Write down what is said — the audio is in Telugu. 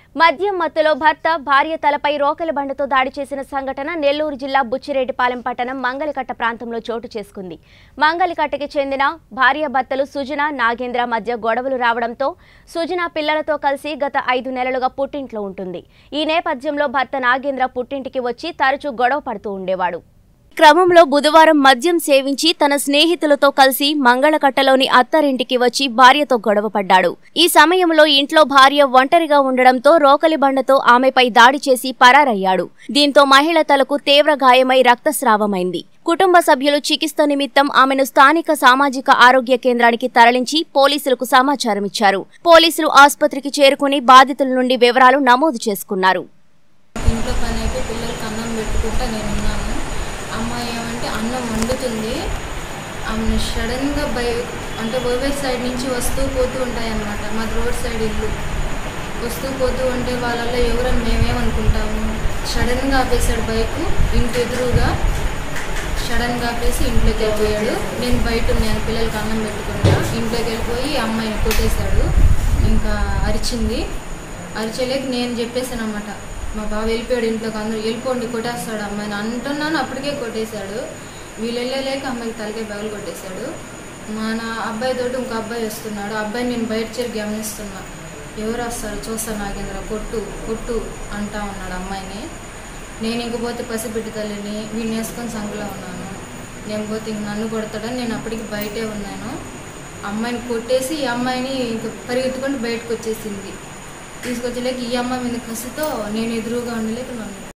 మద్యం మత్తులో భర్త భార్య తలపై రోకలి బండతో దాడి చేసిన సంఘటన నెల్లూరు జిల్లా బుచ్చిరెడ్డిపాలెం పట్టణం మంగళకట్ట ప్రాంతంలో చోటు చేసుకుంది మంగళకట్టకి చెందిన భార్య భర్తలు సుజన నాగేంద్ర మధ్య గొడవలు రావడంతో సుజన పిల్లలతో కలిసి గత ఐదు నెలలుగా పుట్టింట్లో ఉంటుంది ఈ నేపథ్యంలో భర్త నాగేంద్ర పుట్టింటికి వచ్చి తరచూ గొడవ పడుతూ ఉండేవాడు క్రమంలో బుధవారం మద్యం సేవించి తన స్నేహితులతో కలిసి మంగళకట్టలోని అత్తారింటికి వచ్చి భార్యతో గొడవపడ్డాడు ఈ సమయంలో ఇంట్లో భార్య ఒంటరిగా ఉండడంతో రోకలి బండతో ఆమెపై దాడి చేసి పరారయ్యాడు దీంతో మహిళ తలకు తీవ్ర గాయమై రక్తస్రావమైంది కుటుంబ సభ్యులు చికిత్స నిమిత్తం ఆమెను స్థానిక సామాజిక ఆరోగ్య కేంద్రానికి తరలించి పోలీసులకు సమాచారం ఇచ్చారు పోలీసులు ఆసుపత్రికి చేరుకుని బాధితుల నుండి వివరాలు నమోదు చేసుకున్నారు ఇంట్లో పని అయిపోయి పిల్లలకి అన్నం పెట్టుకుంటా నేను ఉన్నాను అమ్మాయి ఏమంటే అన్నం వండుతుంది ఆమె సడన్గా బై అంటే ఓవే సైడ్ నుంచి వస్తూ పోతూ ఉంటాయన్నమాట మాది రోడ్ సైడ్ ఇల్లు వస్తూ పోతూ ఉంటే వాళ్ళల్లో ఎవరని మేమేమనుకుంటాము సడన్గా ఆపేశాడు బైక్ ఇంటి ఎదురుగా సడన్గా ఆపేసి ఇంట్లోకి వెళ్ళిపోయాడు నేను బయట ఉన్నాను పిల్లలకి అన్నం పెట్టుకుంటా ఇంట్లోకి వెళ్ళిపోయి అమ్మాయిని కొట్టేశాడు ఇంకా అరిచింది అరిచేలేక నేను చెప్పేసాను అనమాట మా బావ వెళ్ళిపోయాడు ఇంట్లోకి అందరూ వెళ్ళిపోండి కొట్టేస్తాడు అమ్మాయిని అంటున్నాను అప్పటికే కొట్టేశాడు వీళ్ళు వెళ్ళలేక అమ్మాయికి తలకే బగలు కొట్టేశాడు మన అబ్బాయి తోటి ఇంకో అబ్బాయి వస్తున్నాడు ఆ అబ్బాయిని నేను బయట చేరి గమనిస్తున్నా ఎవరు వస్తారు చూస్తా నాగేంద్ర కొట్టు కొట్టు అంటా ఉన్నాడు అమ్మాయిని నేను ఇంక పోతే పసిబిడ్డ తల్లిని వీడిని వేసుకొని సంగులో ఉన్నాను నేను పోతే ఇంక నన్ను కొడతాడని నేను అప్పటికి బయటే ఉన్నాను అమ్మాయిని కొట్టేసి ఈ అమ్మాయిని ఇంక పరిగెత్తుకొని బయటకు వచ్చేసింది తీసుకొచ్చలేక ఈ అమ్మాయి మీద కసితో నేను ఎదురుగా ఉండలేక నన్ను